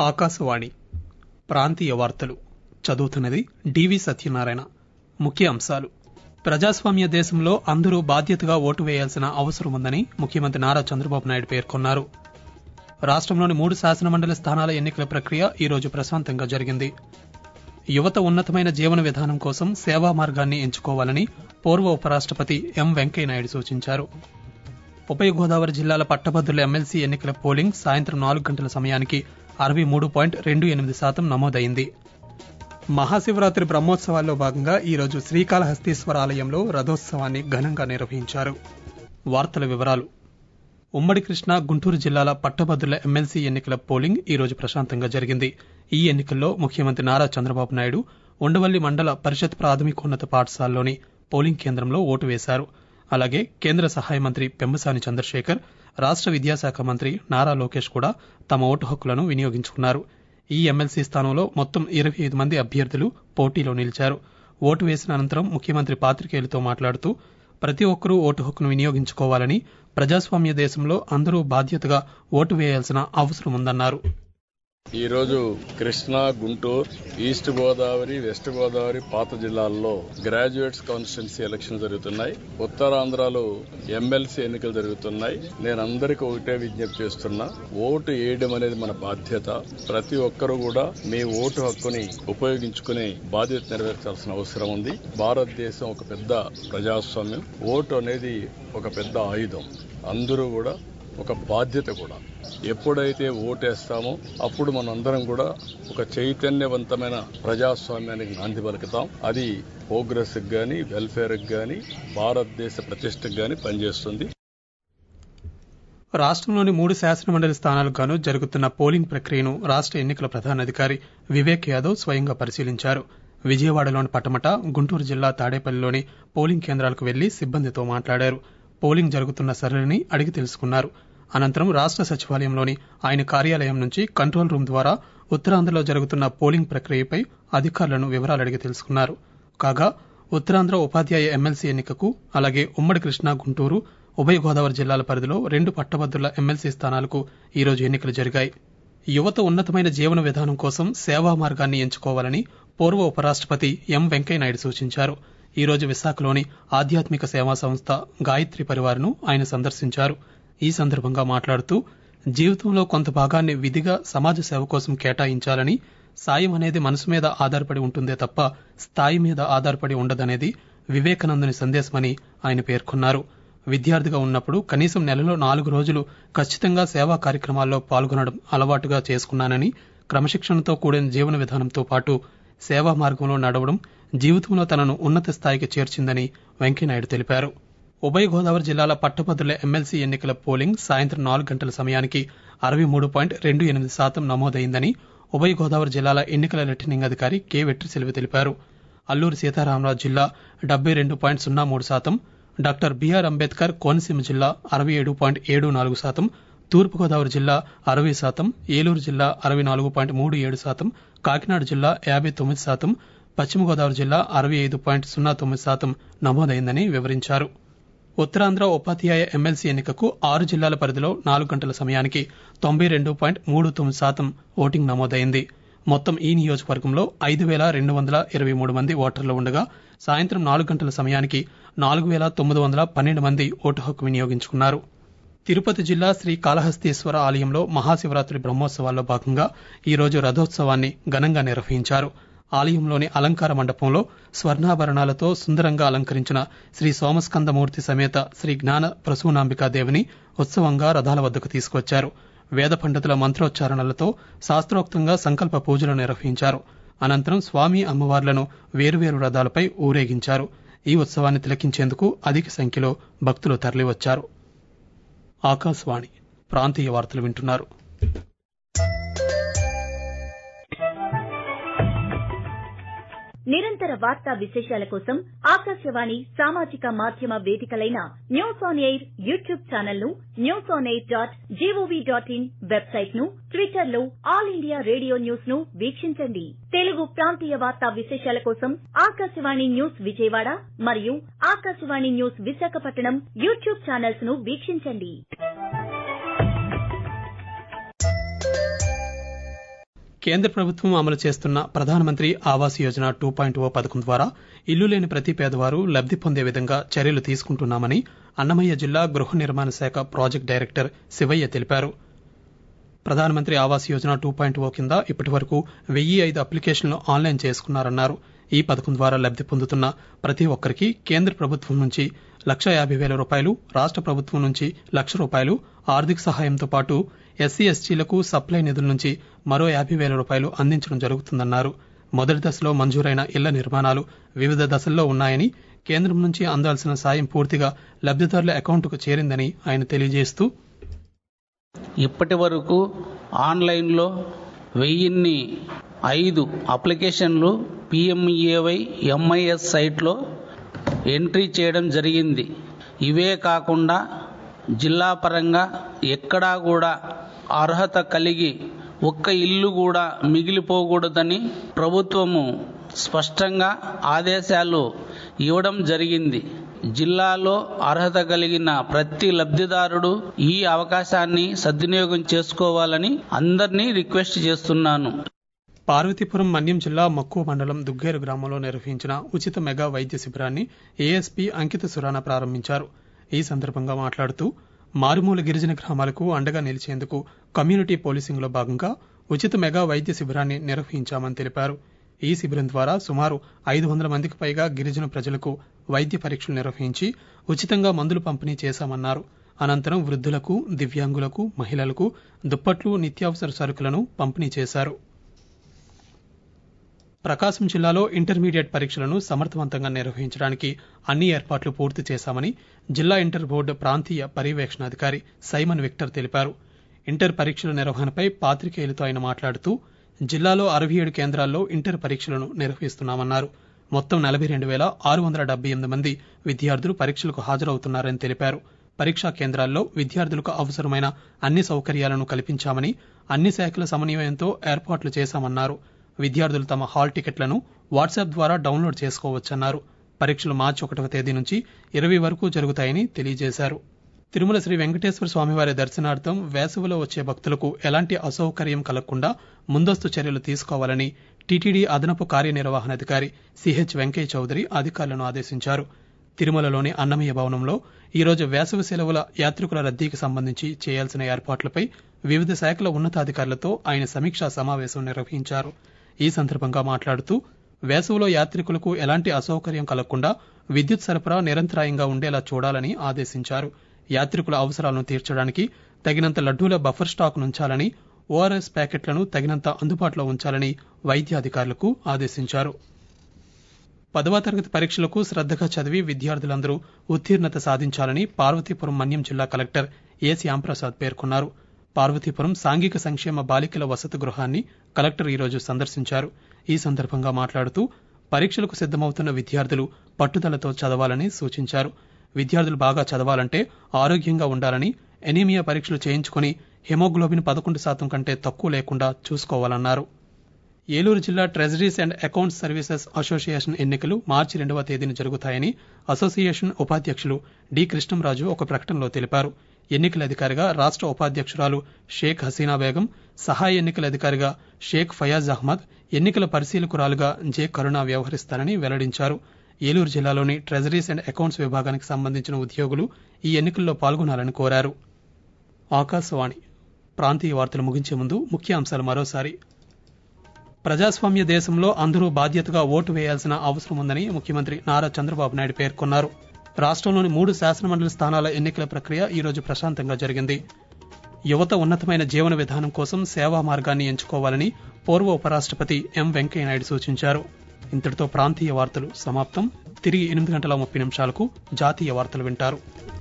ఆకాశవాణి ప్రాంతీయ వార్తలు చదువుతున్నది డివి సత్యనారాయణ ముఖ్య అంశాలు ప్రజాస్వామ్య దేశంలో అందరూ బాధ్యతగా ఓటు వేయాల్సిన అవసరం ఉందని ముఖ్యమంత్రి నారా చంద్రబాబు నాయుడు పేర్కొన్నారు రాష్టంలోని మూడు శాసనమండలి స్థానాల ఎన్నికల ప్రక్రియ ఈ రోజు ప్రశాంతంగా జరిగింది యువత ఉన్నతమైన జీవన విధానం కోసం సేవా మార్గాన్ని ఎంచుకోవాలని పూర్వ ఉపరాష్టపతి ఎం వెంకయ్యనాయుడు సూచించారు ఉభయ గోదావరి జిల్లాల పట్టభద్రుల ఎమ్మెల్సీ ఎన్నికల పోలింగ్ సాయంత్రం నాలుగు గంటల సమయానికి అరవై మూడు పాయింట్ రెండు ఎనిమిది శాతం నమోదైంది మహాశివరాత్రి బ్రహ్మోత్సవాల్లో భాగంగా ఈ రోజు శ్రీకాళహస్తీశ్వర ఆలయంలో రథోత్సవాన్ని ఘనంగా నిర్వహించారు వార్తల వివరాలు ఉమ్మడి కృష్ణా గుంటూరు జిల్లాల పట్టభద్రుల ఎమ్మెల్సీ ఎన్నికల పోలింగ్ ఈ రోజు ప్రశాంతంగా జరిగింది ఈ ఎన్నికల్లో ముఖ్యమంత్రి నారా చంద్రబాబు నాయుడు ఉండవల్లి మండల పరిషత్ ప్రాథమికోన్నత పాఠశాలలోని పోలింగ్ కేంద్రంలో ఓటు వేశారు అలాగే కేంద్ర సహాయ మంత్రి పెమ్మసాని చంద్రశేఖర్ రాష్ట విద్యాశాఖ మంత్రి నారా లోకేష్ కూడా తమ ఓటు హక్కులను వినియోగించుకున్నారు ఈ ఎమ్మెల్సీ స్థానంలో మొత్తం ఇరవై ఐదు మంది అభ్యర్థులు పోటీలో నిలిచారు ఓటు వేసిన అనంతరం ముఖ్యమంత్రి పాత్రికేయులతో మాట్లాడుతూ ప్రతి ఒక్కరూ ఓటు హక్కును వినియోగించుకోవాలని ప్రజాస్వామ్య దేశంలో అందరూ బాధ్యతగా ఓటు వేయాల్సిన అవసరం ఉందన్నారు ఈ రోజు కృష్ణా గుంటూరు ఈస్ట్ గోదావరి వెస్ట్ గోదావరి పాత జిల్లాల్లో గ్రాడ్యుయేట్స్ కాన్స్టిట్యున్సీ ఎలక్షన్ జరుగుతున్నాయి ఉత్తరాంధ్రలో ఎమ్మెల్సీ ఎన్నికలు జరుగుతున్నాయి నేను అందరికీ ఒకటే విజ్ఞప్తి చేస్తున్నా ఓటు వేయడం అనేది మన బాధ్యత ప్రతి ఒక్కరూ కూడా మీ ఓటు హక్కుని ఉపయోగించుకునే బాధ్యత నెరవేర్చాల్సిన అవసరం ఉంది భారతదేశం ఒక పెద్ద ప్రజాస్వామ్యం ఓటు అనేది ఒక పెద్ద ఆయుధం అందరూ కూడా ఒక బాధ్యత కూడా ఎప్పుడైతే ఓటేస్తామో అప్పుడు మనందరం కూడా ఒక చైతన్యవంతమైన ప్రజాస్వామ్యానికి నాంది పలుకుతాం అది ప్రోగ్రెస్ గాని వెల్ఫేర్ గాని భారతదేశ ప్రతిష్టకు గాని పనిచేస్తుంది రాష్ట్రంలోని మూడు శాసనమండలి స్థానాలకు గాను జరుగుతున్న పోలింగ్ ప్రక్రియను రాష్ట ఎన్నికల ప్రధానాధికారి వివేక్ యాదవ్ స్వయంగా పరిశీలించారు విజయవాడలోని పటమట గుంటూరు జిల్లా తాడేపల్లిలోని పోలింగ్ కేంద్రాలకు వెళ్లి సిబ్బందితో మాట్లాడారు పోలింగ్ జరుగుతున్న సరళిని అడిగి తెలుసుకున్నారు అనంతరం రాష్ట సచివాలయంలోని ఆయన కార్యాలయం నుంచి కంట్రోల్ రూమ్ ద్వారా ఉత్తరాంధ్రలో జరుగుతున్న పోలింగ్ ప్రక్రియపై అధికారులను వివరాలు అడిగి తెలుసుకున్నారు కాగా ఉత్తరాంధ్ర ఉపాధ్యాయ ఎమ్మెల్సీ ఎన్నికకు అలాగే ఉమ్మడి కృష్ణా గుంటూరు ఉభయ గోదావరి జిల్లాల పరిధిలో రెండు పట్టభద్రుల ఎమ్మెల్సీ స్థానాలకు ఈ రోజు ఎన్నికలు జరిగాయి యువత ఉన్నతమైన జీవన విధానం కోసం సేవా మార్గాన్ని ఎంచుకోవాలని పూర్వ ఉపరాష్టపతి ఎం వెంకయ్యనాయుడు సూచించారు ఈ రోజు విశాఖలోని ఆధ్యాత్మిక సేవా సంస్థ గాయత్రి పరివార్ను ఆయన సందర్శించారు ఈ సందర్భంగా మాట్లాడుతూ జీవితంలో కొంత భాగాన్ని విధిగా సమాజ సేవ కోసం కేటాయించాలని సాయం అనేది మనసు మీద ఆధారపడి ఉంటుందే తప్ప స్థాయి మీద ఆధారపడి ఉండదనేది వివేకానందుని సందేశమని ఆయన పేర్కొన్నారు విద్యార్థిగా ఉన్నప్పుడు కనీసం నెలలో నాలుగు రోజులు ఖచ్చితంగా సేవా కార్యక్రమాల్లో పాల్గొనడం అలవాటుగా చేసుకున్నానని క్రమశిక్షణతో కూడిన జీవన విధానంతో పాటు సేవా మార్గంలో నడవడం జీవితంలో తనను ఉన్నత స్థాయికి చేర్చిందని వెంకయ్యనాయుడు తెలిపారు ఉభయ గోదావరి జిల్లాల పట్టభద్రుల ఎమ్మెల్సీ ఎన్నికల పోలింగ్ సాయంత్రం నాలుగు గంటల సమయానికి అరవై మూడు పాయింట్ రెండు ఎనిమిది శాతం నమోదైందని ఉభయ గోదావరి జిల్లాల ఎన్నికల రిటర్నింగ్ అధికారి కె వెట్రిసెల్వి తెలిపారు అల్లూరు సీతారామరాజు జిల్లా డెబ్బై రెండు పాయింట్ సున్నా మూడు శాతం డాక్టర్ బిఆర్ అంబేద్కర్ కోనసీమ జిల్లా అరవై ఏడు పాయింట్ ఏడు నాలుగు శాతం తూర్పుగోదావరి జిల్లా అరవై శాతం ఏలూరు జిల్లా అరవై నాలుగు పాయింట్ మూడు ఏడు శాతం కాకినాడ జిల్లా యాభై తొమ్మిది శాతం పశ్చిమ గోదావరి జిల్లా అరవై ఐదు పాయింట్ సున్నా తొమ్మిది శాతం నమోదైందని వివరించారు ఉత్తరాంధ్ర ఉపాధ్యాయ ఎమ్మెల్సీ ఎన్నికకు ఆరు జిల్లాల పరిధిలో నాలుగు గంటల సమయానికి తొంభై రెండు పాయింట్ మూడు తొమ్మిది శాతం ఓటింగ్ నమోదైంది మొత్తం ఈ నియోజకవర్గంలో ఐదు వేల రెండు వందల ఇరవై మూడు మంది ఓటర్లు ఉండగా సాయంత్రం నాలుగు గంటల సమయానికి నాలుగు వేల తొమ్మిది వందల పన్నెండు మంది ఓటు హక్కు వినియోగించుకున్నారు తిరుపతి జిల్లా శ్రీ కాళహస్తీశ్వర ఆలయంలో మహాశివరాత్రి బ్రహ్మోత్సవాల్లో భాగంగా ఈ రోజు రథోత్సవాన్ని ఘనంగా నిర్వహించారు ఆలయంలోని అలంకార మండపంలో స్వర్ణాభరణాలతో సుందరంగా అలంకరించిన శ్రీ సోమస్కందమూర్తి సమేత శ్రీ జ్ఞాన ప్రసూనాంబికాదేవిని ఉత్సవంగా రథాల వద్దకు తీసుకొచ్చారు వేద పండితుల మంత్రోచ్చారణలతో శాస్త్రోక్తంగా సంకల్ప పూజలు నిర్వహించారు అనంతరం స్వామి అమ్మవార్లను వేరువేరు రథాలపై ఊరేగించారు ఈ ఉత్సవాన్ని తిలకించేందుకు అధిక సంఖ్యలో భక్తులు తరలివచ్చారు ఆకాశవాణి ప్రాంతీయ వార్తలు వింటున్నారు నిరంతర వార్తా విశేషాల కోసం ఆకాశవాణి సామాజిక మాధ్యమ వేదికలైన News on Air YouTube channel ను News on Air dot G O V dot in website ను ట్విట్టర్ లో ఆల్ ఇండియా రేడియో న్యూస్ ను వీక్షించండి తెలుగు ప్రాంతీయ వార్తా విశేషాల కోసం ఆకాశవాణి న్యూస్ విజయవాడ మరియు Akashvani news Visakhapatnam YouTube channels ను వీక్షించండి కేంద్ర ప్రభుత్వం అమలు చేస్తున్న Pradhanmantri Awas Yojana two point O పథకం ద్వారా ఇల్లు లేని ప్రతి పేదవారు లబ్ది పొందే విధంగా చర్యలు తీసుకుంటున్నామని అన్నమయ్య జిల్లా గృహ నిర్మాణ శాఖ ప్రాజెక్ట్ డైరెక్టర్ శివయ్య తెలిపారు Pradhanmantri Awas Yojana two point O కింద ఇప్పటి వరకు వెయ్యి ఐదు అప్లికేషన్లు ఆన్లైన్ చేసుకున్నారన్నారు ఈ పథకం ద్వారా లబ్ది పొందుతున్న ప్రతి ఒక్కరికి కేంద్ర ప్రభుత్వం నుంచి లక్ష యాభై వేల రూపాయలు రాష్ట ప్రభుత్వం నుంచి లక్ష రూపాయలు ఆర్థిక సహాయంతో పాటు ఎస్సీ ఎస్టీలకు సప్లై నిధుల నుంచి మరో యాభై వేల రూపాయలు అందించడం జరుగుతుందన్నారు మొదటి దశలో మంజూరైన ఇళ్ల నిర్మాణాలు వివిధ దశల్లో ఉన్నాయని కేంద్రం నుంచి అందాల్సిన సాయం పూర్తిగా లబ్దిదారుల అకౌంట్కు చేరిందని ఆయన తెలియజేస్తూ ఇప్పటి వరకు ఆన్లైన్లో వెయ్యిన్ని ఐదు అప్లికేషన్లు పిఎంఏవై ఎంఐఎస్ సైట్లో ఎంట్రీ చేయడం జరిగింది ఇవే కాకుండా జిల్లా పరంగా ఎక్కడా కూడా అర్హత కలిగి ఒక్క ఇల్లు కూడా మిగిలిపోకూడదని ప్రభుత్వము స్పష్టంగా ఆదేశాలు ఇవ్వడం జరిగింది జిల్లాలో అర్హత కలిగిన ప్రతి లబ్ధిదారుడు ఈ అవకాశాన్ని సద్వినియోగం చేసుకోవాలని అందరినీ రిక్వెస్ట్ చేస్తున్నాను పార్వతీపురం మన్యం జిల్లా మక్కువ మండలం దుగ్గేరు గ్రామంలో నిర్వహించిన ఉచిత మెగా వైద్య శిబిరాన్ని ఏఎస్పీ అంకిత సురాన ప్రారంభించారు ఈ సందర్భంగా మాట్లాడుతూ మారుమూల గిరిజన గ్రామాలకు అండగా నిలిచేందుకు కమ్యూనిటీ పోలీసింగ్ లో భాగంగా ఉచిత మెగా వైద్య శిబిరాన్ని నిర్వహించామని తెలిపారు ఈ శిబిరం ద్వారా సుమారు ఐదు వందల మందికి పైగా గిరిజన ప్రజలకు వైద్య పరీక్షలు నిర్వహించి ఉచితంగా మందులు పంపిణీ చేశామన్నారు అనంతరం వృద్ధులకు దివ్యాంగులకు మహిళలకు దుప్పట్లు నిత్యావసర సరుకులను పంపిణీ చేశారు ప్రకాశం జిల్లాలో ఇంటర్మీడియట్ పరీక్షలను సమర్థవంతంగా నిర్వహించడానికి అన్ని ఏర్పాట్లు పూర్తి చేశామని జిల్లా ఇంటర్ బోర్డు ప్రాంతీయ పర్యవేక్షణాధికారి సైమన్ విక్టర్ తెలిపారు ఇంటర్ పరీక్షల నిర్వహణపై పాత్రికేయులతో ఆయన మాట్లాడుతూ జిల్లాలో అరవై ఏడు కేంద్రాల్లో ఇంటర్ పరీక్షలను నిర్వహిస్తున్నామన్నారు మొత్తం నలభై రెండు వేల ఆరు వందల డెబ్బై ఎనిమిది మంది విద్యార్థులు పరీక్షలకు హాజరవుతున్నారని తెలిపారు పరీక్షా కేంద్రాల్లో విద్యార్థులకు అవసరమైన అన్ని సౌకర్యాలను కల్పించామని అన్ని శాఖల సమన్వయంతో ఏర్పాట్లు చేశామన్నారు విద్యార్థులు తమ హాల్ టికెట్లను వాట్సాప్ ద్వారా డౌన్లోడ్ చేసుకోవచ్చన్నారు పరీక్షలు మార్చి ఒకటవ తేదీ నుంచి ఇరవై వరకు జరుగుతాయని తెలియజేశారు తిరుమల శ్రీ వెంకటేశ్వర స్వామివారి దర్శనార్థం వేసవిలో వచ్చే భక్తులకు ఎలాంటి అసౌకర్యం కలగకుండా ముందస్తు చర్యలు తీసుకోవాలని టీటీడీ అదనపు కార్యనిర్వహణాధికారి సిహెచ్ వెంకయ్య చౌదరి అధికారులను ఆదేశించారు తిరుమలలోని అన్నమయ్య భవనంలో ఈరోజు వేసవి సెలవుల యాత్రికుల రద్దీకి సంబంధించి చేయాల్సిన ఏర్పాట్లపై వివిధ శాఖల ఉన్నతాధికారులతో ఆయన సమీక్షా సమావేశం నిర్వహించారు ఈ సందర్భంగా మాట్లాడుతూ వేసవిలో యాత్రికులకు ఎలాంటి అసౌకర్యం కలగకుండా విద్యుత్ సరఫరా నిరంతరాయంగా ఉండేలా చూడాలని ఆదేశించారు యాత్రికుల అవసరాలను తీర్చడానికి తగినంత లడ్డూల బఫర్ స్టాక్ ఉంచాలని ఓఆర్ఎస్ ప్యాకెట్లను తగినంత అందుబాటులో ఉంచాలని వైద్యాధికారులకు ఆదేశించారు పదవ తరగతి పరీక్షలకు శ్రద్దగా చదివి విద్యార్థులందరూ ఉత్తీర్ణత సాధించాలని పార్వతీపురం మన్యం జిల్లా కలెక్టర్ ఏ శ్యాంప్రసాద్ పేర్కొన్నారు పార్వతీపురం సాంఘిక సంక్షేమ బాలికల వసతి గృహాన్ని కలెక్టర్ ఈరోజు సందర్శించారు ఈ సందర్భంగా మాట్లాడుతూ పరీక్షలకు సిద్దమవుతున్న విద్యార్థులు పట్టుదలతో చదవాలని సూచించారు విద్యార్థులు బాగా చదవాలంటే ఆరోగ్యంగా ఉండాలని ఎనీమియా పరీక్షలు చేయించుకుని హెమోగ్లోబిన్ పదకొండు శాతం కంటే తక్కువ లేకుండా చూసుకోవాలన్నారు ఏలూరు జిల్లా treasuries and accounts services association ఎన్నికలు మార్చి రెండవ తేదీన జరుగుతాయని అసోసియేషన్ ఉపాధ్యక్షులు డి కృష్ణంరాజు ఒక ప్రకటనలో తెలిపారు ఎన్నికల అధికారిగా రాష్ట ఉపాధ్యక్షురాలు షేక్ హసీనా బేగం సహాయ ఎన్నికల అధికారిగా షేక్ ఫయాజ్ అహ్మద్ ఎన్నికల పరిశీలకురాలుగా జె కరుణ వ్యవహరిస్తారని వెల్లడించారు ఏలూరు జిల్లాలోని ట్రెజరీస్ అండ్ అకౌంట్స్ విభాగానికి సంబంధించిన ఉద్యోగులు ఈ ఎన్నికల్లో పాల్గొనాలని కోరారు ఆకాశవాణి ప్రాంతీయ వార్తలు ముగించే ముందు ముఖ్య అంశాలు మరోసారి ప్రజాస్వామ్య దేశంలో అందరూ బాధ్యతగా ఓటు వేయాల్సిన అవసరం ఉందని ముఖ్యమంత్రి నారా చంద్రబాబు నాయుడు పేర్కొన్నారు రాష్ట్రంలోని మూడు శాసనమండలి స్థానాల ఎన్నికల ప్రక్రియ ఈరోజు ప్రశాంతంగా జరిగింది యువత ఉన్నతమైన జీవన విధానం కోసం సేవా మార్గాన్ని ఎంచుకోవాలని పూర్వ ఉపరాష్ట్రపతి ఎం వెంకయ్యనాయుడు సూచించారు ఇంతటితో ప్రాంతీయ వార్తలు సమాప్తం తిరిగి ఎనిమిది గంటల ముప్పై నిమిషాలకు జాతీయ వార్తలు వింటారు